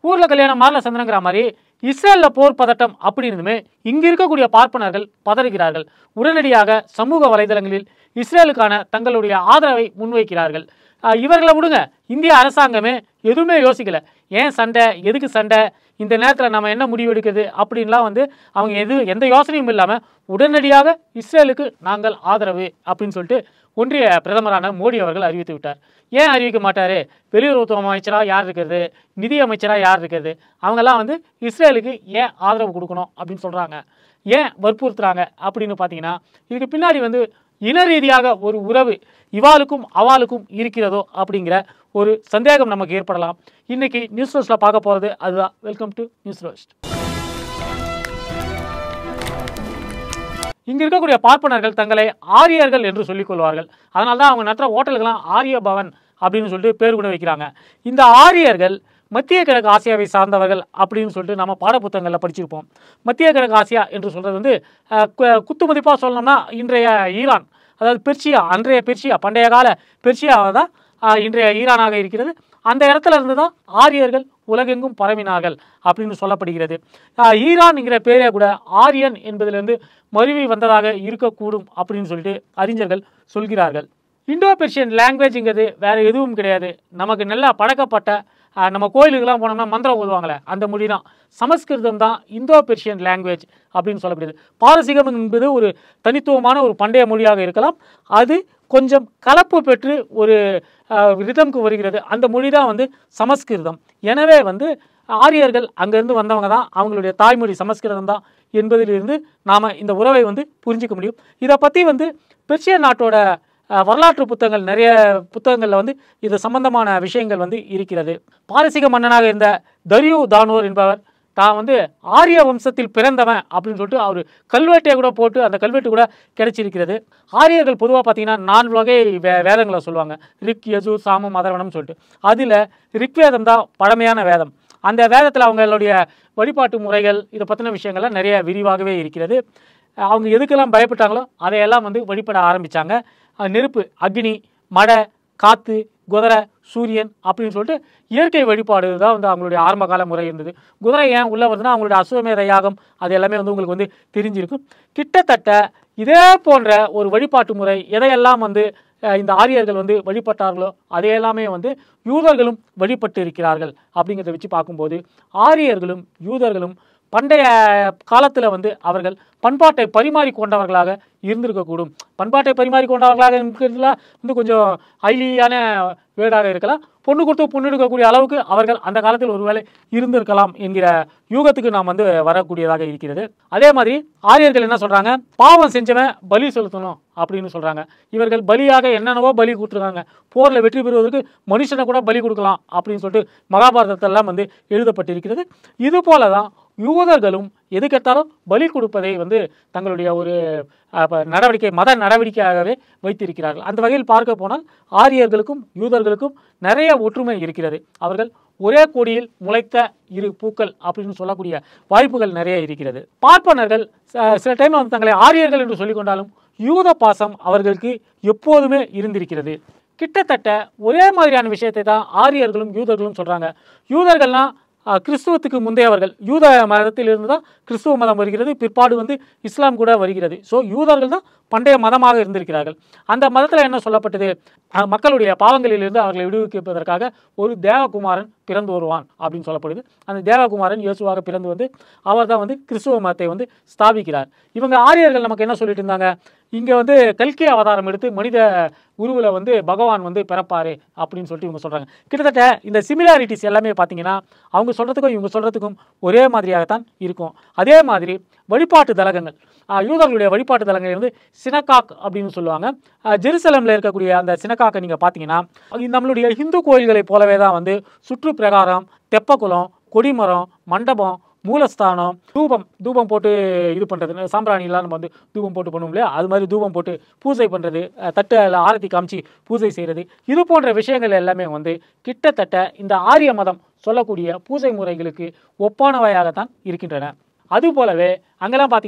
ஊர்ல கல்யாணம் மாறல சந்திரங்கிற மாதிரி இஸ்ரேல்ல போர் பதட்டம் அப்படி இருந்துமே இங்க இருக்கக்கூடிய பார்ப்பனர்கள் பதறுகிறார்கள் உடனடியாக சமூக வலைதளங்களில் இஸ்ரேலுக்கான தங்களுடைய ஆதரவை முன்வைக்கிறார்கள் ஆஹ் இவர்களை விடுங்க இந்திய அரசாங்கமே எதுவுமே யோசிக்கல ஏன் சண்டை எதுக்கு சண்டை இந்த நேரத்தில் நம்ம என்ன முடிவு எடுக்கிறது அப்படின்லாம் வந்து அவங்க எது எந்த யோசனையும் இல்லாமல் உடனடியாக இஸ்ரேலுக்கு நாங்கள் ஆதரவு அப்படின்னு சொல்லிட்டு ஒன்றிய பிரதமரான மோடி அவர்கள் அறிவித்து விட்டார் ஏன் அறிவிக்க மாட்டார் வெளியுறவுத்துறை அமைச்சராக யார் இருக்கிறது நிதி அமைச்சராக யார் இருக்கிறது அவங்கெல்லாம் வந்து இஸ்ரேலுக்கு ஏன் ஆதரவு கொடுக்கணும் அப்படின்னு சொல்கிறாங்க ஏன் வற்புறுத்துறாங்க அப்படின்னு பார்த்தீங்கன்னா இதுக்கு பின்னாடி வந்து இன ரீதியாக ஒரு உறவு இவாளுக்கும் அவாளுக்கும் இருக்கிறதோ அப்படிங்கிற ஒரு சந்தேகம் நமக்கு ஏற்படலாம் இன்னைக்கு நியூஸ் ரோஸ்ட்டில் பார்க்க போகிறது அதுதான் வெல்கம் டு நியூஸ் ரோஸ்ட் இங்க இருக்கக்கூடிய பார்ப்பனர்கள் தங்களை ஆரியர்கள் என்று சொல்லிக் கொள்வார்கள் அதனால தான் அவங்க நடத்துகிற ஹோட்டலுக்கெல்லாம் ஆரிய பவன் அப்படின்னு சொல்லிட்டு பேர் கூட வைக்கிறாங்க இந்த ஆரியர்கள் மத்திய கிழக்கு ஆசியாவை சார்ந்தவர்கள் அப்படின்னு சொல்லிட்டு நம்ம பாடப்புத்தகங்களில் படிச்சிருப்போம் மத்திய கிழக்கு ஆசியா என்று சொல்கிறது வந்து அஹ், கு- குத்து மதிப்பாக சொல்லணும்னா இன்றைய ஈரான் அதாவது பெர்சியா அன்றைய பெர்சியா பண்டைய கால பெர்சியாவை தான் அஹ், இன்றைய ஈரானாக இருக்கிறது அந்த இடத்துல இருந்து தான் ஆரியர்கள் உலகெங்கும் பரவினார்கள் அப்படின்னு சொல்லப்படுகிறது அஹ், ஈரான்ங்கிற பேரே கூட ஆரியன் என்பதிலிருந்து மருவி வந்ததாக இருக்கக்கூடும் அப்படின்னு சொல்லிட்டு அறிஞர்கள் சொல்கிறார்கள் இண்டோ பெர்ஷியன் லாங்குவேஜுங்கிறது வேற எதுவும் கிடையாது நமக்கு நல்லா பழக்கப்பட்ட அஹ், நம்ம கோயிலுக்கெல்லாம் போனோம்னா மந்திரம் ஓதுவாங்களே அந்த மொழி தான் சமஸ்கிருதம் தான் இந்தோ பெர்ஷியன் லாங்குவேஜ் அப்படின்னு சொல்லப்படுது பாரசீகம் என்பது ஒரு தனித்துவமான ஒரு பண்டைய மொழியாக இருக்கலாம் அது கொஞ்சம் கலப்பு பெற்று ஒரு ரிதம்க்கு வருகிறது அந்த மொழி தான் வந்து சமஸ்கிருதம் எனவே வந்து ஆரியர்கள் அங்கேருந்து வந்தவங்க தான் அவங்களுடைய தாய்மொழி சமஸ்கிருதம் தான் என்பதிலிருந்து நாம் இந்த உறவை வந்து புரிஞ்சிக்க முடியும் இதை பற்றி வந்து பெர்ஷிய நாட்டோட அஹ், வரலாற்று புத்தகங்கள் நிறைய புத்தகங்களில் வந்து இது சம்பந்தமான விஷயங்கள் வந்து இருக்கிறது பாரசீக மன்னனாக இருந்த தரியு தானோர் என்பவர் தான் வந்து ஆரிய வம்சத்தில் பிறந்தவன் அப்படின்னு சொல்லிட்டு அவர் கல்வெட்டையை கூட போட்டு அந்த கல்வெட்டு கூட கிடைச்சிருக்கிறது ஆரியர்கள் பொதுவாக பார்த்தீங்கன்னா நான்கு வகை வே வேதங்களை சொல்லுவாங்க ரிக் யஜு சாமம் அதர்வணம் சொல்லிட்டு அதில் ரிக்வேதம் தான் பழமையான வேதம் அந்த வேதத்தில் அவங்களுடைய வழிபாட்டு முறைகள் இதை பற்றின விஷயங்கள்லாம் நிறைய விரிவாகவே இருக்கிறது அவங்க எதுக்கெல்லாம் பயப்பட்டாங்களோ அதையெல்லாம் வந்து வழிபட ஆரம்பித்தாங்க நெருப்பு அக்னி மழை காற்று குதிரை சூரியன் அப்படின்னு சொல்லிட்டு இயற்கை வழிபாடு தான் வந்து அவங்களுடைய ஆரம்ப கால முறை இருந்தது குதிரை ஏன் உள்ளே வருதுன்னா அவங்களுடைய அசுவமேத யாகம் அது எல்லாமே வந்து உங்களுக்கு வந்து தெரிஞ்சிருக்கும் கிட்டத்தட்ட இதே போன்ற ஒரு வழிபாட்டு முறை எதையெல்லாம் வந்து அஹ், இந்த ஆரியர்கள் வந்து வழிபட்டார்களோ அதையெல்லாமே வந்து யூதர்களும் வழிபட்டு இருக்கிறார்கள் அப்படிங்கிறத வச்சு பார்க்கும்போது ஆரியர்களும் யூதர்களும் பண்டைய காலத்தில் வந்து அவர்கள் பண்பாட்டை பரிமாறிக்கொண்டவர்களாக இருந்திருக்கக்கூடும் பண்பாட்டை பரிமாறிக்கொண்டவர்களாக இருக்கிறதுலாம் வந்து கொஞ்சம் ஹைலியான வேர்டாக இருக்கலாம் பொண்ணு கொடுத்து பொண்ணு எடுக்கக்கூடிய அளவுக்கு அவர்கள் அந்த காலத்தில் ஒருவேளை இருந்திருக்கலாம் என்கிற யூகத்துக்கு நாம் வந்து வரக்கூடியதாக இருக்கிறது அதே மாதிரி ஆரியர்கள் என்ன சொல்றாங்க பாவம் செஞ்சவன் பலி செலுத்தணும் அப்படின்னு சொல்றாங்க இவர்கள் பலியாக என்னென்னவோ பலி கொடுத்துருக்காங்க போரில் வெற்றி பெறுவதற்கு மனுஷனை கூட பலி கொடுக்கலாம் அப்படின்னு சொல்லிட்டு மகாபாரதத்தெல்லாம் வந்து எழுதப்பட்டிருக்கிறது இது போல தான் யூதர்களும் எதுக்கெடுத்தாலும் பலி கொடுப்பதை வந்து தங்களுடைய ஒரு அஹ், ப- நடவடிக்கை மத நடவடிக்கையாகவே வைத்திருக்கிறார்கள் அந்த வகையில் பார்க்க போனால் ஆரியர்களுக்கும் யூதர்களுக்கும் நிறைய ஒற்றுமை இருக்கிறது அவர்கள் ஒரே கொடியில் முளைத்த இரு பூக்கள் அப்படின்னு சொல்லக்கூடிய வாய்ப்புகள் நிறைய இருக்கிறது பார்ப்பனர்கள் ச- சில டைம் வந்து தங்களை ஆரியர்கள் என்று சொல்லிக் கொண்டாலும் யூத பாசம் அவர்களுக்கு எப்போதுமே இருந்திருக்கிறது கிட்டத்தட்ட ஒரே மாதிரியான விஷயத்தை தான் ஆரியர்களும் யூதர்களும் சொல்றாங்க யூதர்கள்னா அஹ், கிறிஸ்துவத்துக்கு முந்தையவர்கள் யூத மதத்திலிருந்து தான் கிறிஸ்துவ மதம் வருகிறது பிற்பாடு வந்து இஸ்லாம் கூட வருகிறது ஸோ யூதர்கள் தான் பண்டைய மதமாக இருந்திருக்கிறார்கள் அந்த மதத்தில் என்ன சொல்லப்பட்டது அஹ், மக்களுடைய பாவங்களிலிருந்து அவர்களை விடுவிப்பதற்காக ஒரு தேவகுமாரன் பிறந்து வருவான் அப்படின்னு சொல்லப்படுது அந்த தேவகுமாரன் இயேசுவாக பிறந்து வந்து அவர் தான் வந்து கிறிஸ்துவ மதத்தை வந்து ஸ்தாபிக்கிறார் இவங்க ஆரியர்கள் நமக்கு என்ன சொல்லிட்டு இருந்தாங்க இங்கே வந்து கல்கி அவதாரம் எடுத்து மனித உருவில் வந்து பகவான் வந்து பிறப்பாரு அப்படின்னு சொல்லிட்டு இவங்க சொல்கிறாங்க கிட்டத்தட்ட இந்த சிமிலாரிட்டிஸ் எல்லாமே பார்த்தீங்கன்னா அவங்க சொல்கிறதுக்கும் இவங்க சொல்கிறதுக்கும் ஒரே மாதிரியாகத்தான் இருக்கும் அதே மாதிரி வழிபாட்டு தலகங்கள் ஆஹ் யூதர்களுடைய வழிபாட்டு தலங்கள் வந்து சினகாக் அப்படின்னு சொல்லுவாங்க ஆஹ் ஜெருசலம்ல இருக்கக்கூடிய அந்த சினகாக்கை நீங்கள் பார்த்தீங்கன்னா அது நம்மளுடைய ஹிந்து கோயில்களைப் போலவே தான் வந்து சுற்று பிரகாரம் தெப்பக்குளம் கொடிமரம் மண்டபம் மூலஸ்தானம் தூபம் தூபம் போட்டு இது பண்ணுறது சாம்பிராணிலாம் நம்ம வந்து தூபம் போட்டு பண்ணுவோம் இல்லையா அது மாதிரி தூபம் போட்டு பூஜை பண்ணுறது தட்டு அதில் ஆரத்தி காமிச்சு பூஜை செய்கிறது இது போன்ற விஷயங்கள் எல்லாமே வந்து கிட்டத்தட்ட இந்த ஆரிய மதம் சொல்லக்கூடிய பூஜை முறைகளுக்கு ஒப்பானவையாகத்தான் இருக்கின்றன அது போலவே அங்கெல்லாம் பார்த்தீங்கன்னா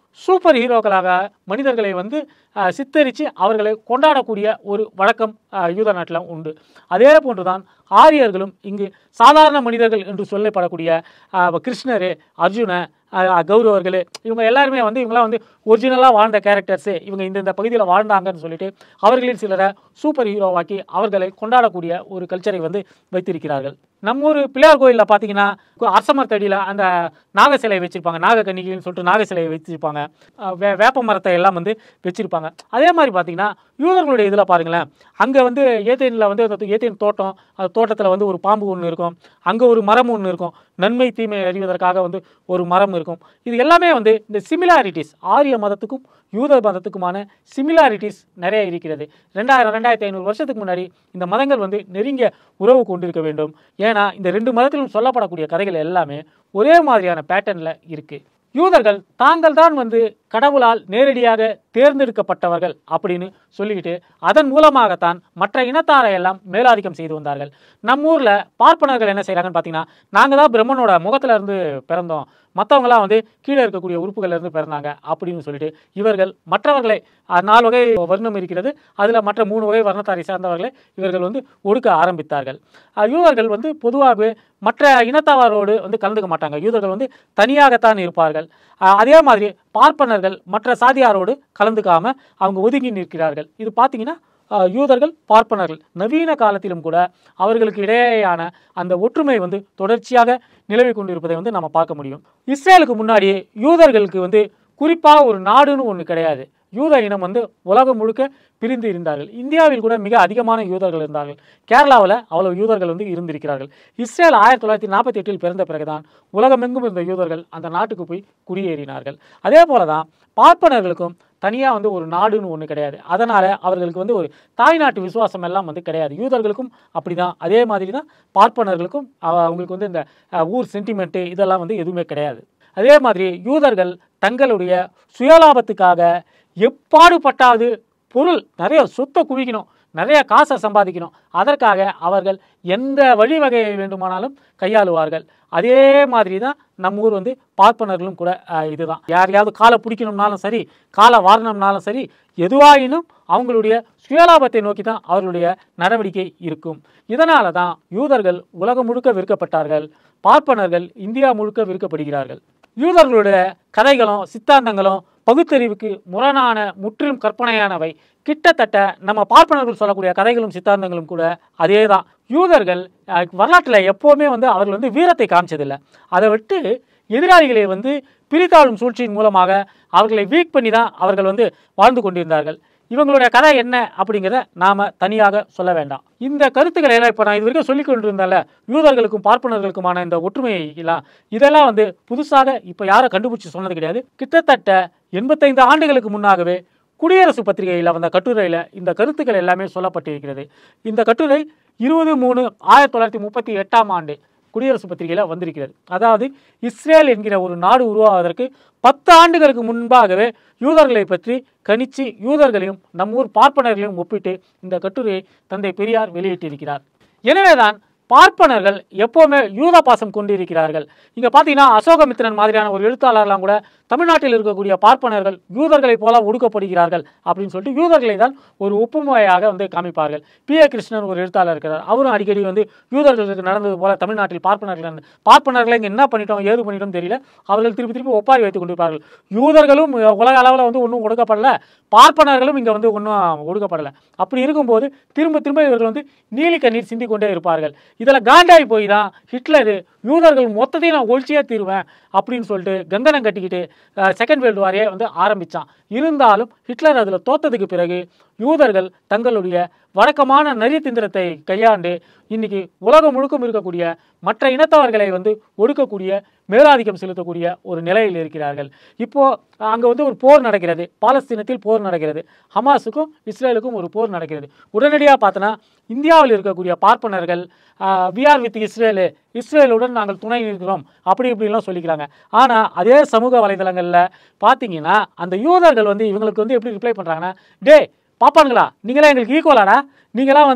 சூப்பர் ஹீரோக்களாக மனிதர்களை வந்து அஹ், சித்தரித்து அவர்களை கொண்டாடக்கூடிய ஒரு வழக்கம் அஹ், யூத நாட்டில் உண்டு அதே போன்றுதான் ஆரியர்களும் இங்கு சாதாரண மனிதர்கள் என்று சொல்லப்படக்கூடிய அஹ், கிருஷ்ணர் அர்ஜுன அஹ், கௌரவர்கள் இவங்க எல்லாருமே வந்து இவங்களாம் வந்து ஒரிஜினலாக வாழ்ந்த கேரக்டர்ஸு இவங்க இந்த இந்த பகுதியில் வாழ்ந்தாங்கன்னு சொல்லிட்டு அவர்களில் சிலரை சூப்பர் ஹீரோவாக்கி அவர்களை கொண்டாடக்கூடிய ஒரு கல்ச்சரை வந்து வைத்திருக்கிறார்கள் நம்ம ஊர் பிள்ளையார் கோயிலில் பார்த்தீங்கன்னா அரசமரத்தடியில் அந்த நாக சிலையை வச்சுருப்பாங்க நாகக்கன்னிகைன்னு சொல்லிட்டு நாக சிலையை வச்சுருப்பாங்க அஹ் வே வேப்ப மரத்தை எல்லாம் வந்து வச்சுருப்பாங்க அதே மாதிரி பார்த்தீங்கன்னா யூதர்களுடைய இதில் பாருங்களேன் அங்கே வந்து ஏத்தேனில் வந்து அந்த ஏத்தேன் தோட்டம் அந்த தோட்டத்தில் வந்து ஒரு பாம்பு ஒன்று இருக்கும் அங்கே ஒரு மரம் ஒன்று இருக்கும் நன்மை தீமை அறிவதற்காக வந்து ஒரு மரம் இருக்கும் இது எல்லாமே வந்து இந்த சிமிலாரிட்டிஸ் ஆரிய மதத்துக்கும் யூத மதத்துக்குமான சிமிலாரிட்டிஸ் நிறைய இருக்கிறது ரெண்டாயிரம் ரெண்டாயிரத்தி ஐநூறு வருஷத்துக்கு முன்னாடி இந்த மதங்கள் வந்து நெருங்கிய உறவு கொண்டிருக்க வேண்டும் ஏன்னா இந்த ரெண்டு மதத்திலும் சொல்லப்படக்கூடிய கதைகள் எல்லாமே ஒரே மாதிரியான பேட்டர்னில் இருக்குது யூதர்கள் தாங்கள் தான் வந்து கடவுளால் நேரடியாக தேர்ந்தெடுக்கப்பட்டவர்கள் அப்படின்னு சொல்லிக்கிட்டு அதன் மூலமாகத்தான் மற்ற இனத்தாரை எல்லாம் மேலாதிக்கம் செய்து வந்தார்கள் நம்ம ஊரில் பார்ப்பனர்கள் என்ன செய்கிறாங்கன்னு பார்த்தீங்கன்னா நாங்கள் தான் பிரம்மனோட முகத்துல இருந்து பிறந்தோம் மற்றவங்களாம் வந்து கீழே இருக்கக்கூடிய உறுப்புகள்ல இருந்து பிறந்தாங்க அப்படின்னு சொல்லிட்டு இவர்கள் மற்றவர்களை அஹ், நாலு வகை வர்ணம் இருக்கிறது அதில் மற்ற மூணு வகை வர்ணத்தாரை சார்ந்தவர்களை இவர்கள் வந்து ஒடுக்க ஆரம்பித்தார்கள் அஹ், யூதர்கள் வந்து பொதுவாகவே மற்ற இனத்தவரோடு வந்து கலந்துக்க மாட்டாங்க யூதர்கள் வந்து தனியாகத்தான் இருப்பார்கள் அஹ், அதே மாதிரி பார்ப்பனர்கள் மற்ற சாதியாரோடு கலந்துக்காம அவங்க ஒதுங்கி நிற்கிறார்கள் இது பார்த்தீங்கன்னா அஹ், யூதர்கள் பார்ப்பனர்கள் நவீன காலத்திலும் கூட அவர்களுக்கு இடையேயான அந்த ஒற்றுமை வந்து தொடர்ச்சியாக நிலவி கொண்டிருப்பதை வந்து நம்ம பார்க்க முடியும் இஸ்ரேலுக்கு முன்னாடி யூதர்களுக்கு வந்து குறிப்பாக ஒரு நாடுன்னு ஒன்று கிடையாது யூத இனம் வந்து உலகம் முழுக்க பிரிந்து இருந்தார்கள் இந்தியாவில் கூட மிக அதிகமான யூதர்கள் இருந்தார்கள் கேரளாவில் அவ்வளவு யூதர்கள் வந்து இருந்திருக்கிறார்கள் இஸ்ரேல் ஆயிரத்தி தொள்ளாயிரத்தி நாற்பத்தி எட்டில் பிறந்த பிறகுதான் உலகமெங்கும் இருந்த யூதர்கள் அந்த நாட்டுக்கு போய் குடியேறினார்கள் அதே போல தான் பார்ப்பனர்களுக்கும் தனியாக வந்து ஒரு நாடுன்னு ஒன்று கிடையாது அதனால் அவர்களுக்கு வந்து ஒரு தாய்நாட்டு விசுவாசம் எல்லாம் வந்து கிடையாது யூதர்களுக்கும் அப்படி தான் அதே மாதிரி தான் பார்ப்பனர்களுக்கும் அவ- அவங்களுக்கு வந்து இந்த அஹ், ஊர் சென்டிமெண்ட்டு இதெல்லாம் வந்து எதுவுமே கிடையாது அதே மாதிரி யூதர்கள் தங்களுடைய சுயலாபத்துக்காக எப்பாடுபட்டாவது பொருள் நிறைய சொத்தை குவிக்கணும் நிறைய காசை சம்பாதிக்கணும் அதற்காக அவர்கள் எந்த வழிவகையை வேண்டுமானாலும் கையாளுவார்கள் அதே மாதிரி தான் நம்ம ஊர் வந்து பார்ப்பனர்களும் கூட அஹ், இதுதான் யாரையாவது காலை பிடிக்கணும்னாலும் சரி காலை வாரணும்னாலும் சரி எதுவாயினும் அவங்களுடைய சுயலாபத்தை நோக்கி தான் அவர்களுடைய நடவடிக்கை இருக்கும் இதனால தான் யூதர்கள் உலகம் முழுக்க விற்கப்பட்டார்கள் பார்ப்பனர்கள் இந்தியா முழுக்க விற்கப்படுகிறார்கள் யூதர்களுடைய கதைகளும் சித்தாந்தங்களும் பகுத்தறிவுக்கு முரணான முற்றிலும் கற்பனையானவை கிட்டத்தட்ட நம்ம பார்ப்பனர்கள் சொல்லக்கூடிய கதைகளும் சித்தாந்தங்களும் கூட அதே தான் யூதர்கள் அஹ், வரலாற்றில் எப்போவுமே வந்து அவர்கள் வந்து வீரத்தை காமிச்சதில்லை அதை விட்டு எதிராளிகளை வந்து பிரித்தாளும் சூழ்ச்சியின் மூலமாக அவர்களை வீக் பண்ணி தான் அவர்கள் வந்து வாழ்ந்து கொண்டிருந்தார்கள் இவங்களுடைய கதை என்ன அப்படிங்கிறத நாம தனியாக சொல்ல வேண்டாம் இந்த கருத்துக்களை எல்லாம் இப்போ நான் இது வரைக்கும் சொல்லி கொண்டிருந்தால யூதர்களுக்கும் பார்ப்பனர்களுக்குமான இந்த ஒற்றுமையை எல்லாம் இதெல்லாம் வந்து புதுசாக இப்போ யாரும் கண்டுபிடிச்சு சொன்னது கிடையாது கிட்டத்தட்ட எண்பத்தைந்து ஆண்டுகளுக்கு முன்னாகவே குடியரசு பத்திரிகையில் வந்த கட்டுரையில் இந்த கருத்துக்கள் எல்லாமே சொல்லப்பட்டிருக்கிறது இந்த கட்டுரை இருபது மூணு ஆயிரத்தி தொள்ளாயிரத்தி முப்பத்தி எட்டாம் ஆண்டு குடியரசு பத்திரிகையில் வந்திருக்கிறது அதாவது இஸ்ரேல் என்கிற ஒரு நாடு உருவாவதற்கு பத்து ஆண்டுகளுக்கு முன்பாகவே யூதர்களை பற்றி கணிச்சு யூதர்களையும் நம்ம ஊர் பார்ப்பனர்களையும் ஒப்பிட்டு இந்த கட்டுரையை தந்தை பெரியார் வெளியிட்டிருக்கிறார் எனவேதான் பார்ப்பனர்கள் எப்போவுமே யூத பாசம் கொண்டிருக்கிறார்கள் இங்கே பார்த்தீங்கன்னா அசோகமித்திரன் மாதிரியான ஒரு எழுத்தாளர்லாம் கூட தமிழ்நாட்டில் இருக்கக்கூடிய பார்ப்பனர்கள் யூதர்களைப் போல ஒடுக்கப்படுகிறார்கள் அப்படின்னு சொல்லிட்டு யூதர்களை தான் ஒரு ஒப்புமையாக வந்து காமிப்பார்கள் பி ஏ கிருஷ்ணன் ஒரு எழுத்தாளர் இருக்கிறார் அவரும் அடிக்கடி வந்து யூதர்களுக்கு நடந்தது போல தமிழ்நாட்டில் பார்ப்பனர்கள் நடந்து- பார்ப்பனர்களை இங்கே என்ன பண்ணிட்டோம் ஏது பண்ணிட்டோம் தெரியல அவர்கள் திருப்பி திருப்பி ஒப்பாரி வைத்துக் கொண்டிருப்பார்கள் யூதர்களும் உலக அளவில் வந்து ஒன்றும் ஒடுக்கப்படல பார்ப்பனர்களும் இங்கே வந்து ஒன்றும் ஒடுக்கப்படலை அப்படி இருக்கும்போது திரும்ப திரும்ப இவர்கள் வந்து நீலி கண்ணீர் சிந்திக் கொண்டே இருப்பார்கள் இதில் காண்டாய் போய் தான் ஹிட்லரு யூதர்கள் மொத்தத்தையும் நான் ஒழிச்சியே தீருவேன் அப்படின்னு சொல்லிட்டு கங்கணம் கட்டிக்கிட்டு செகண்ட் வேர்ல்டு வாரே வந்து ஆரம்பித்தான் இருந்தாலும் ஹிட்லர் அதில் தோத்ததுக்கு பிறகு யூதர்கள் தங்களுடைய வழக்கமான நரியத்திந்திரத்தை கையாண்டு இன்னைக்கு உலகம் முழுக்கும் இருக்கக்கூடிய மற்ற இனத்தவர்களை வந்து ஒடுக்கக்கூடிய மேலாதிக்கம் செலுத்தக்கூடிய ஒரு நிலையில் இருக்கிறார்கள் இப்போ அங்கே வந்து ஒரு போர் நடக்கிறது பாலஸ்தீனத்தில் போர் நடக்கிறது ஹமாஸுக்கும் இஸ்ரேலுக்கும் ஒரு போர் நடக்கிறது உடனடியாக பார்த்தோன்னா இந்தியாவில் இருக்கக்கூடிய பார்ப்பனர்கள் விஆர் வித் இஸ்ரேலு இஸ்ரேலுடன் நாங்கள் துணை இருக்கிறோம் அப்படி இப்படிலாம் சொல்லிக்கிறாங்க ஆனால் அதே சமூக வலைதளங்களில் பார்த்தீங்கன்னா அந்த யூதர்கள் வந்து இவங்களுக்கு வந்து எப்படி ரிப்ளை பண்ணுறாங்கன்னா டே பாப்பானுங்களா நீங்களாம் எங்களுக்கு ஈக்குவலாடா நீங்களாம் வந்து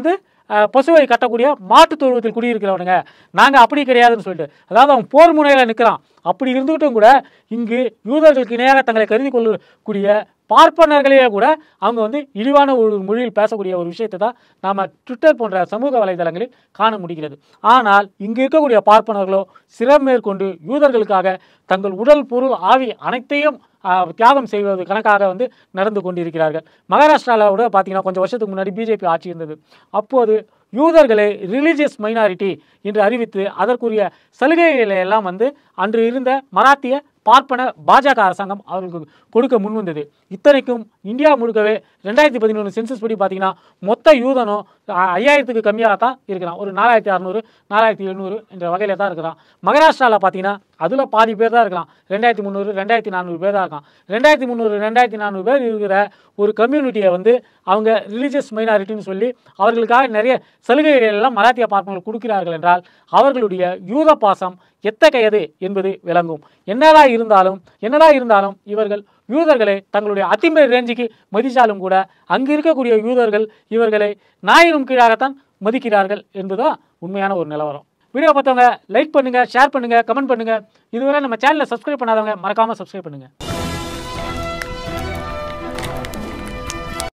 அஹ், பசுவை கட்டக்கூடிய மாட்டுத் தொழுவத்தில் குடியிருக்கிறவனுங்க நாங்கள் அப்படி கிடையாதுன்னு சொல்லிட்டு அதாவது அவன் போர் முனையில் நிற்கிறான் அப்படி இருந்துகிட்டும் கூட இங்கு யூதர்களுக்கு இணையாக தங்களை கருதி கொள்ளக்கூடிய பார்ப்பனர்களே கூட அவங்க வந்து இழிவான ஒரு மொழியில் பேசக்கூடிய ஒரு விஷயத்தை தான் நாம் ட்விட்டர் போன்ற சமூக வலைதளங்களில் காண முடிகிறது ஆனால் இங்கு இருக்கக்கூடிய பார்ப்பனர்களோ சிரம் மேற்கொண்டு யூதர்களுக்காக தங்கள் உடல் பொருள் ஆவி அனைத்தையும் ஆஹ், தியாகம் செய்வது கணக்காக வந்து நடந்து கொண்டிருக்கிறார்கள் மகாராஷ்டிராவில் கூட பார்த்தீங்கன்னா கொஞ்சம் வருஷத்துக்கு முன்னாடி பிஜேபி ஆட்சி இருந்தது அப்போது யூதர்களை ரிலீஜியஸ் மைனாரிட்டி என்று அறிவித்து அதற்குரிய சலுகைகளை எல்லாம் வந்து அன்று இருந்த மராத்திய பார்ப்பன பாஜக அரசாங்கம் அவர்களுக்கு கொடுக்க முன்வந்தது இத்தனைக்கும் இந்தியா முழுக்கவே ரெண்டாயிரத்தி பதினொன்று சென்சஸ் படி பார்த்தீங்கன்னா மொத்த யூதனும் அ- ஐயாயிரத்துக்கு கம்மியாக தான் இருக்கிறான் ஒரு நாலாயிரத்தி அறநூறு நாலாயிரத்தி எழுநூறு என்ற வகையில் தான் இருக்கிறான் மகாராஷ்டிராவில் பார்த்தீங்கன்னா அதில் பாதி பேர் தான் இருக்கலாம் ரெண்டாயிரத்தி முந்நூறு ரெண்டாயிரத்தி நானூறு பேர் தான் இருக்கான் ரெண்டாயிரத்தி முந்நூறு ரெண்டாயிரத்தி நானூறு பேர் இருக்கிற ஒரு கம்யூனிட்டியை வந்து அவங்க ரிலீஜியஸ் மைனாரிட்டின்னு சொல்லி அவர்களுக்காக நிறைய சலுகைகள் எல்லாம் மராத்திய பார்ப்பனர்கள் கொடுக்கிறார்கள் என்றால் அவர்களுடைய யூத பாசம் எத்தகையது என்பது விளங்கும் என்னதான் இருந்தாலும் என்னதான் இருந்தாலும் இவர்கள் யூதர்களை தங்களுடைய அத்திம்பேர் ரேஞ்சுக்கு மதித்தாலும் கூட அங்கு இருக்கக்கூடிய யூதர்கள் இவர்களை நாயினும் கீழாகத்தான் மதிக்கிறார்கள் என்பதுதான் உண்மையான ஒரு நிலவரம் வீடியோ பார்த்தவங்க லைக் பண்ணுங்க ஷேர் பண்ணுங்க கமெண்ட் பண்ணுங்க இதுவரை நம்ம சேனலை சப்ஸ்கிரைப் பண்ணாதவங்க மறக்காம சப்ஸ்கிரைப் பண்ணுங்க